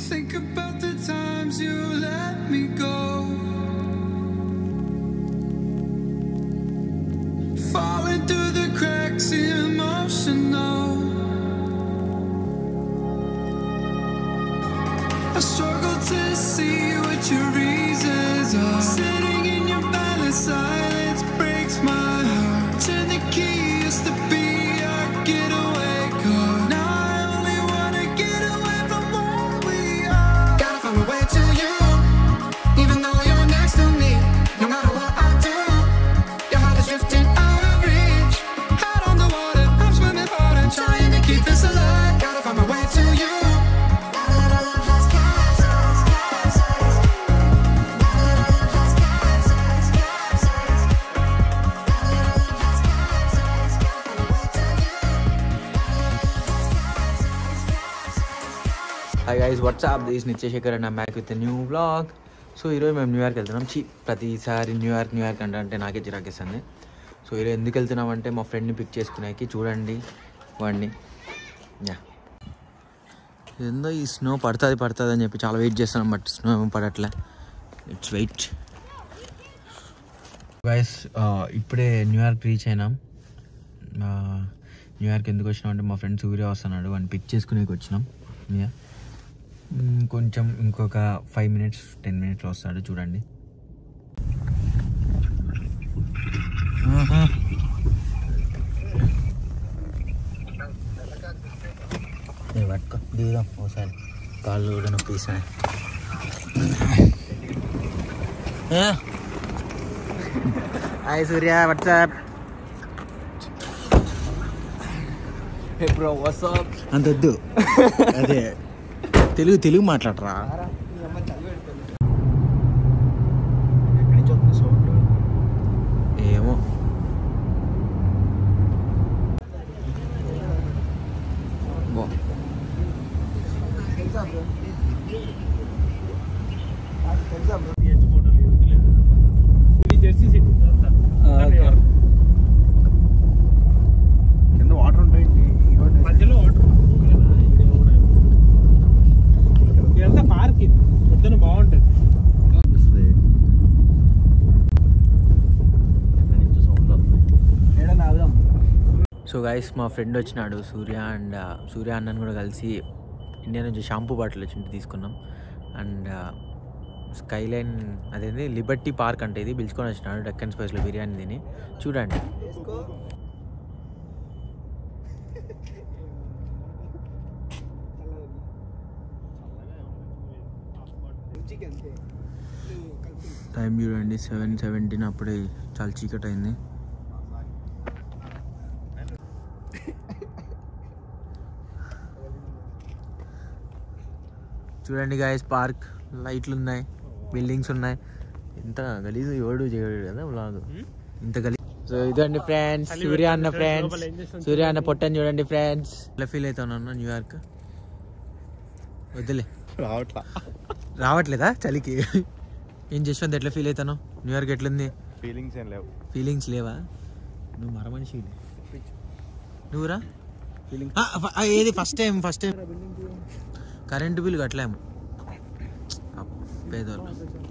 Think about the times you let me go. Falling through the cracks, emotional. I struggle to see what your reasons are. Sitting in your balance, silence breaks my heart. Turn the key, used to be our getaway car. Now I only wanna get away from where we are. Gotta find my way to you, even though you're next to me. No matter what I do, your heart is drifting out of reach. Head on the water, I'm swimming hard and trying to keep this alive. Gotta find my way to you. Hi guys what's up this Nithyasekhar and back with new blog so ఈరోజు మేము New York వెళ్తున్నాం చీ ప్రతిసారి New York New York అంటే అంటే నాకే చిరాకేస్తుంది so ఈరోజు ఎందుకు వెళ్తున్నామంటే మా ఫ్రెండ్ని పిక్ చేసుకునేకి చూడండి వాడిని యా ఏందో ఈ స్నో పడుతుంది పడుతుంది అని చెప్పి చాలా వెయిట్ చేస్తున్నాం బట్ స్నో ఏమో పడట్లే ఇట్స్ వెయిట్ గైస్ ఇప్పుడే న్యూయార్క్ రీచ్ అయినాం ఆ, న్యూయార్క్ ఎందుకు వచ్చినాం అంటే మా ఫ్రెండ్ సూర్య వస్తున్నాడు వాడిని పిక్ చేసుకునేకి వచ్చినాం యా మ్మ్, కొంచెం ఇంకొక ఫైవ్ మినిట్స్ టెన్ మినిట్స్లో వస్తాడు చూడండి పట్టుకో దిగుదాం ఒకసారి కాళ్ళు కూడా నొప్పిస్తాయి hi Surya what's up bro what's up అంత వద్దు అదే తెలుగు తెలుగు మాట్లాడరా ఏమో బా కింద వాటర్ ఉంటాయండి మధ్యలో వాటర్ ఇదంతా పార్క్ ఇది పొద్దున బాగుంటుంది ఏడన్నా ఆగుదాం సో గైస్ మా ఫ్రెండ్ వచ్చినాడు సూర్య అండ్ సూర్య అన్నను కూడా కలిసి ఇండియా నుంచి షాంపూ బాటిల్ వచ్చింది తీసుకున్నాం అండ్ స్కైలైన్ అదేంటి లిబర్టీ పార్క్ అంటే ఇది పిలుచుకొని వచ్చినాడు డక్కన్ స్పైస్లో బిర్యానీ తిని చూడండి టైం చూడండి సెవెన్ సెవెంటీన్ అప్పుడే చాలా చీకటి అయింది చూడండి గాయస్ పార్క్ లైట్లు ఉన్నాయి బిల్డింగ్స్ ఉన్నాయి ఇంత గలీజ్ ఎవడు చేయడు కదా వ్లాగ్ ఇంత గలీజ్ సో ఇదండి ఫ్రెండ్స్ సూర్య అన్న ఫ్రెండ్స్ సూర్య అన్న పొట్టని చూడండి ఫ్రెండ్స్ ఎలా ఫీల్ అవుతాను న్యూయార్క్ వద్దులే రావట్లా రావట్లేదా చలికి ఏం జశ్వంత్ ఎట్లా ఫీల్ అవుతాను న్యూయార్క్ ఎట్లుంది ఫీలింగ్స్ ఏం లేవు ఫీలింగ్స్ లేవా నువ్వు మర మనిషి నువ్వురా ఆ, ఫ- ఆ, ఏది first time first time current bill కట్టలేము అబ్బ, పేదోళ్ళు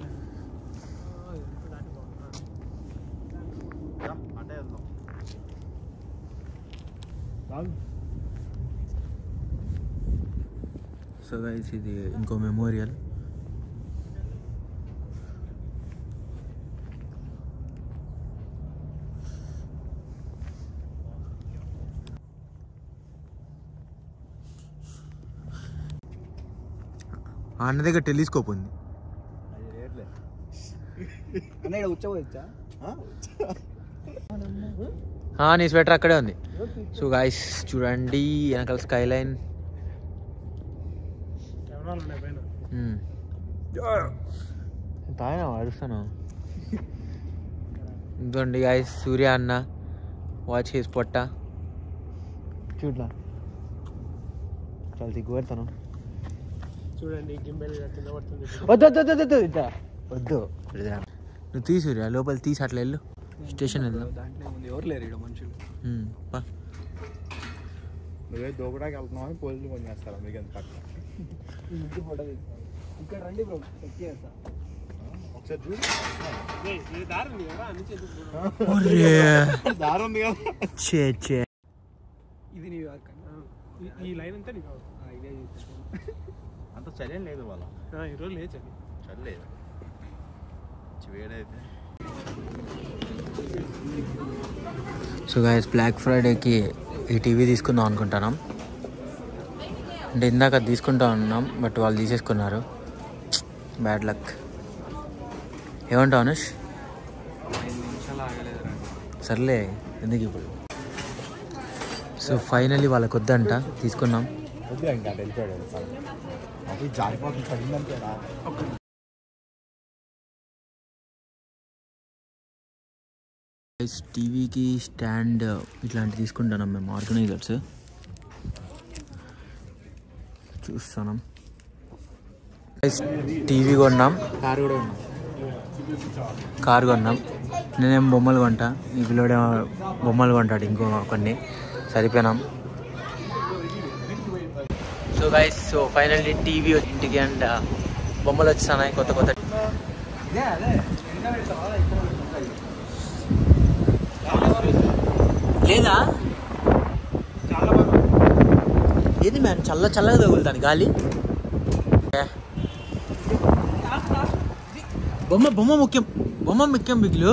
అంటే వెళ్దాం సో గైస్ ఇది ఇంకో మెమోరియల్ ఆ అన్న దగ్గర టెలిస్కోప్ ఉంది అది రేట్లే అన్న ఇక్కడ కూర్చోవచ్చా ఆ, నీ స్వెటర్ అక్కడే ఉంది సో గాయస్ చూడండి వెనకాల స్కై లైన్ కెమెరాలు ఉన్నాయి పైన తాగినా అడుస్తాను ఇదిగోండి గాయస్ సూర్య అన్న వాచ్ చేసి పొట్ట చూడలా చాలా దిగ్గు పెడతాను చూడండి గింబెల్ ఇలా కింద పడుతుంది వద్దు వద్దు వద్దు వద్దు ఇట్లా వద్దు నువ్వు తీ సూర్య లోపల తీసి అట్లా వెళ్ళు స్టేషన్ వెళ్దాం దాంట్లో ఉంది ఎవరు లేరు ఇక్కడ మనుషులు ఉమ్, పా నువ్వే దూకడానికి వెళ్తున్నావు అని పోలీసులు ఫోన్ చేస్తారు మీకు ఎంత పక్క ఇంటి ఫోటో తీసుకోవాలి ఇక్కడ రండి బ్రో చెక్ చేస్తా ఒకసారి చూడు ఏయ్, ఈ దారి ఉంది కదా అన్ని చేసి దారి ఉంది కదా చే చే ఇది న్యూయార్క్ ఈ- ఈ లైన్ అంతా నీకు ఐడియా చేస్తాను అంత చలి లేదు వాళ్ళ ఈరోజు లేచండి చలి లేదు వేడైతే సో గాయస్ బ్లాక్ ఫ్రైడేకి ఈ టీవీ తీసుకుందాం అనుకుంటున్నాం అంటే ఇందాక అది తీసుకుంటా ఉన్నాం బట్ వాళ్ళు తీసేసుకున్నారు బ్యాడ్ లక్ ఏమంటావు అనుష్ సర్లే ఎందుకు ఇప్పుడు సో ఫైనలీ వాళ్ళకి వద్దంట తీసుకున్నాం వద్దు ఇంకా వెళ్ళిపోయాడు అది జారిపోతుంది పడిందంటే గైస్ టీవీకి స్టాండ్ ఇట్లాంటి తీసుకుంటున్నాం మేము ఆర్గనైజర్స్ చూస్తున్నాం గైస్ టీవీ కొన్నాం కార్ కూడా కొన్నాం కార్ కొన్నాం నేనేం బొమ్మలు కొంటా ఈ పిల్లడే బొమ్మలు కొంటాడు ఇంకో కొన్ని సరిపోయినాం so guys so finally TV ఇంటికి అండ్ బొమ్మలు వచ్చేసాయి కొత్త కొత్త ఇదే అదే ఎంత పెడతావా ఇక్కడ ఉంటుంది లేదా చాలా బాగా ఏది మ్యాన్ చల్ల చల్లగా తగులుతాను గాలి బొమ్మ బొమ్మ ముఖ్యం బొమ్మ ముఖ్యం బిగ్లు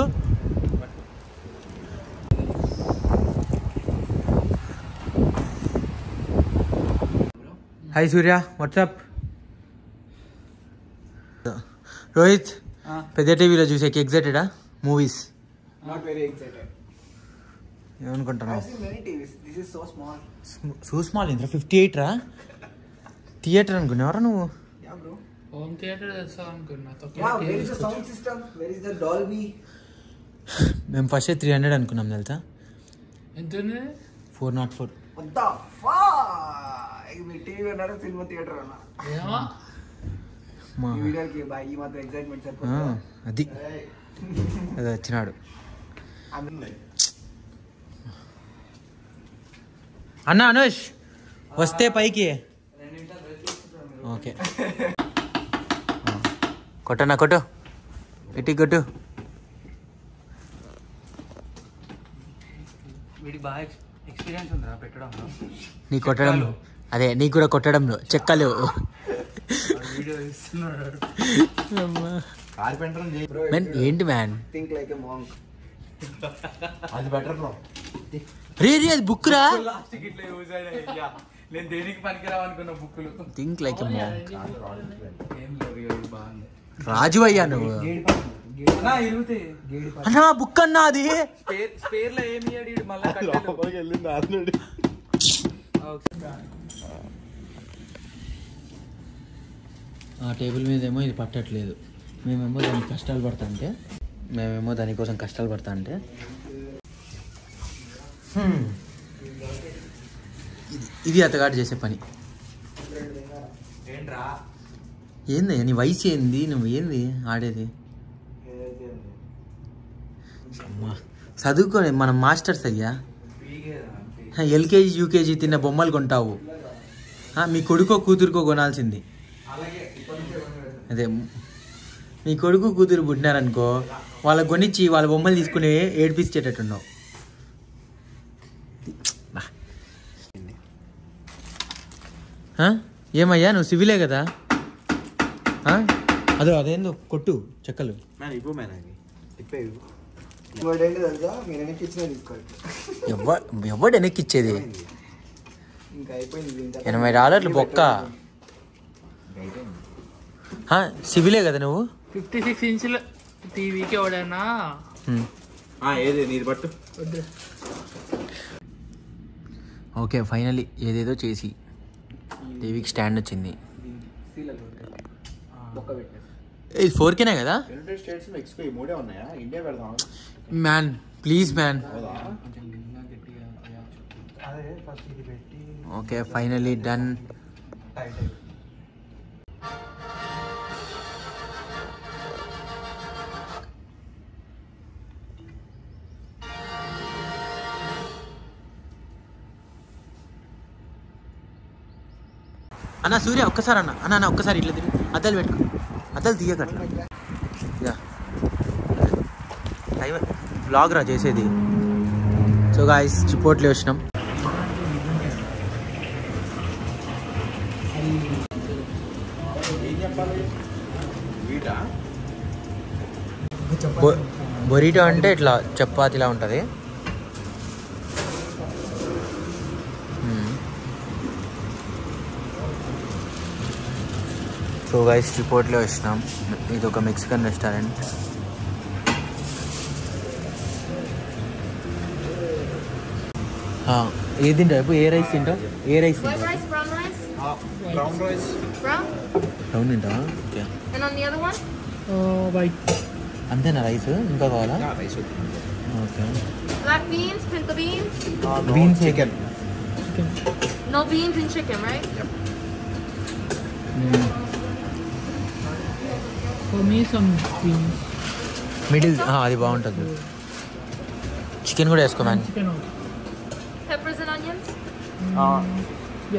హాయ్ సూర్య వాట్సాప్ రోహిత్ పెద్ద టీవీలో చూసేకి ఎగ్జైటెడా మూవీస్ నాట్ వెరీ ఎక్సైటెడ్ ఏమనుకుంటున్నావు many TVs this is so small so small ఇంద్ర ఫిఫ్టీ ఎయిట్ రా థియేటర్ అనుకున్నావరా నువ్వు యా బ్రో హోమ్ థియేటర్ తెస్తాం అనుకున్నా yeah where is the sound system where is the Dolby మేము ఫస్ట్ త్రీ హండ్రెడ్ అనుకున్నాం తెలుసా ఎంత ఉంది four not four what the ఫా మీ టీవీ అన్నారా సినిమా థియేటర్ అన్నా ఏమో మా ఈ వీడియోకి బా ఈ మాత్రం ఎక్సైట్మెంట్ ఆ, సరిపోతుంది అది అది వచ్చినాడు అన్న అనుష్ వస్తే పైకి ఓకే కొట్టనా కొట్టు ఇటు కొట్టు వీడికి బాగా ఎక్స్పీరియన్స్ ఉందిరా పెట్టడంలో నీ కొట్టడంలో అదే నీకు కూడా కొట్టడంలో చెక్కలు వీడియో ఇస్తున్నాడు కార్పెంటర్ మ్యాన్ ఏంటి man think like a monk అది బెటర్ బ్రో రే రే అది బుక్ రా లాస్ట్కి ఇట్లా యూజ్ అయ్యా నేను దేనికి పనికిరావు అనుకున్న బుక్కులు థింక్ లైక్ ఏం లేవు ఇగో ఇది బాగుంది రాజు అయ్యా నువ్వు అన్నా ఇరుగుతాయి గేడి అన్నా బుక్ అన్నా అది స్పేర్ స్పేర్ లో ఏమి ఇయ్యాడు ఈడు మళ్ళా కట్టెలు లోపలికి వెళ్ళింది ఆల్రెడీ ఆ టేబుల్ మీద ఏమో ఇది పట్టట్లేదు మేమేమో దానికి కష్టాలు పడతా అంటే మేమేమో దానికోసం కష్టాలు పడతా అంటే హ్మ్. ఇది ఇది అతగాడు చేసే పని ఏంట్రా ఏంది నీ వయసు ఏంది నువ్వు ఏంది ఆడేది అమ్మా చదువుకోని మనం మాస్టర్స్ అయ్యా ఎల్కేజీ యూకేజీ తిన్న బొమ్మలు కొంటావు ఆ, మీ కొడుకో కూతురుకో కొనాల్సింది అదే మీ కొడుకు కూతురు పుట్టినారనుకో వాళ్ళకి కొనిచ్చి వాళ్ళ బొమ్మలు తీసుకుని ఏడిపించేటట్టున్నావు బా. ఆ? ఏమయ్యా నువ్వు సివిలే కదా ఆ? అదో అదేందో కొట్టు చెక్కలు మ్యాన్ ఇవ్వు మ్యాన్ అది తిప్పేవి ఇంకోటి ఏంటి తెలుసా మీరు వెనక్కి ఇచ్చినా తీసుకోవాలి ఎవ ఎవడు వెనక్కి ఇచ్చేది ఇంకా అయిపోయింది ఇంత ఎనభై డాలర్లు బొక్క ఆ, సివిలే కదా నువ్వు ఫిఫ్టీ సిక్స్ ఇంచుల టీవీకి ఎవడైనా హ్మ్. ఏది నీది పట్టు వద్దు ఓకే ఫైనలీ ఏదేదో చేసి టీవీకి స్టాండ్ వచ్చింది బొక్క పెట్టేసి ఇది ఫోర్ కేనే కదా యునైటెడ్ స్టేట్స్ మెక్సికో ఈ మూడే ఉన్నాయా ఇండియా పెడదాం మ్యాన్ ప్లీజ్ మ్యాన్ హౌదా అదే ఫస్ట్ ఇది పెట్టి ఓకే ఫైనలీ డన్ టైట్ అన్న సూర్య ఒక్కసారి అన్న అన్న అన్న ఒక్కసారి ఇట్లా తిరిగి అద్దాలు పెట్టుకో అద్దాలు తీయకట్లా యా టైం బ్లాగ్ రా చేసేది సో గాయస్ చిపోట్లు వచ్చినాం బొ- బొరిటో అంటే ఇట్లా చపాతీలా ఉంటుంది సో గైస్ చిపోట్లో వచ్చినాం ఇది ఒక మెక్సికన్ రెస్టారెంట్ ఏది తింటావు ఇప్పుడు ఏ రైస్ తింటావు ఏ రైస్ White తింటావు rice, brown rice? Brown rice Brown? Round తింటావా okay And on the other one? White అంతేనా రైస్ ఇంకా కావాలా rice okay Black beans, pinto beans? Beans chicken No beans and chicken, right? For me some beans middle అది బాగుంటుంది chicken కూడా వేసుకో man chicken Peppers and onions? Yeah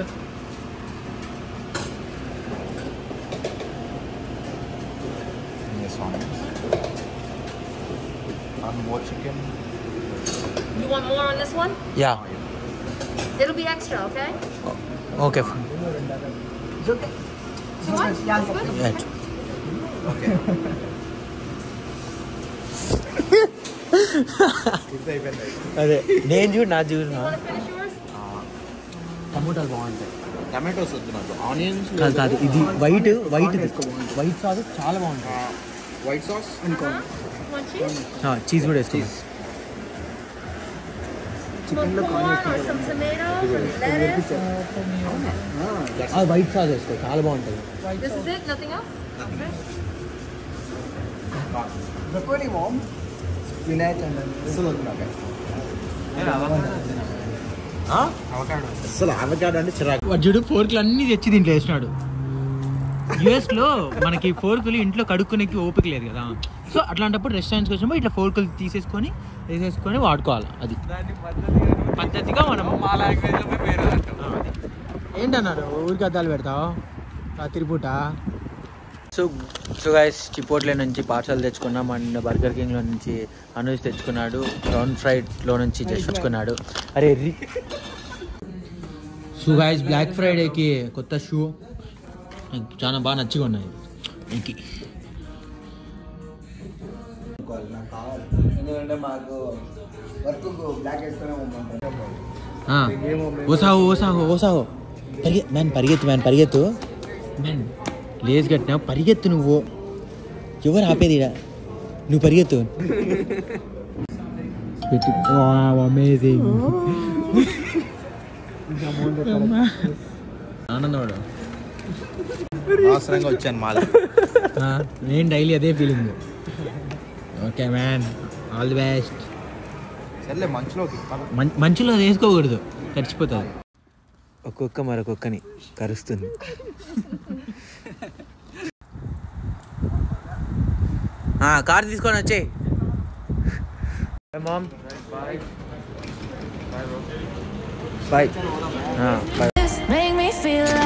Yes, onions. And more chicken. You want more on this one? Yeah It'll be extra, okay? Okay Too much? That's good? Okay. ఇది అయిపోయింది అదే నేను చూడు నా చూడు You want to finish yours? టమోటాలు బాగుంటాయి tomatoes వద్దు నాకు ఆనియన్స్ కాదు కాదు ఇది వైట్ వైట్ వైట్ సాస్ చాలా బాగుంటుంది white sauce Uh-huh. Want cheese? Cheese కూడా వేసుకో Want corn or some tomatoes or lettuce? అది వైట్ సాస్ వేసుకో చాలా బాగుంటుంది This is it? Nothing else? Okay. Broccoli mom. Spinach and అసలు వద్దు నాకు అసలు అవకాడో అంటే చిరాకు వాడు చూడు ఫోర్క్లు అన్ని తెచ్చి దీంట్లో వేసినాడు యుఎస్లో మనకి ఫోర్కులు ఇంట్లో కడుక్కునేకి ఓపిక లేదు కదా సో అట్లాంటప్పుడు రెస్టారెంట్స్కి వచ్చినప్పుడు ఇట్లా ఫోర్కులు తీసేసుకొని వేసేసుకొని వాడుకోవాలి అది పద్ధతిగా మనం మా లాంగ్వేజ్ లో పేరు ఆ, అది. ఏంటన్నారు ఊరికి అద్దాలు పెడతావు రాత్రి పూట సో సో గైస్ చిపోట్లే నుంచి పార్సల్ తెచ్చుకున్నాం అండ్ బర్గర్ కింగ్లో నుంచి అనూస్ తెచ్చుకున్నాడు రౌండ్ ఫ్రైడ్లో నుంచి తెచ్చుకున్నాడు అరే రి సో గైస్ బ్లాక్ ఫ్రైడేకి కొత్త షూ నాకు చాలా బాగా నచ్చిగా ఉన్నాయి ఇంకి నాకు కావాలి ఎందుకంటే మాకు వర్క్ బ్లాక్ వేసుకునే ఉంటాం ఆ, ఓసాహో ఓసాహో ఓసాహో పరిగె మ్యాన్ పరిగెత్తు మ్యాన్ పరిగెత్తు మ్యాన్ లేజ్ కట్టినా పరిగెత్తు నువ్వు ఎవరు ఆపేది ఈడ? నువ్వు పరిగెత్తు అమేజింగ్ ఆనందవాడు అవసరంగా వచ్చాను మాల నేను డైలీ అదే feeling okay man all the best సర్లే మంచులోకి మం- మంచులో అది వేసుకోకూడదు చచ్చిపోతుంది ఒక్కొక్క మరొకొక్కని కరుస్తుంది కార్ తీసుకొని వచ్చే mom bye bye Make me feel like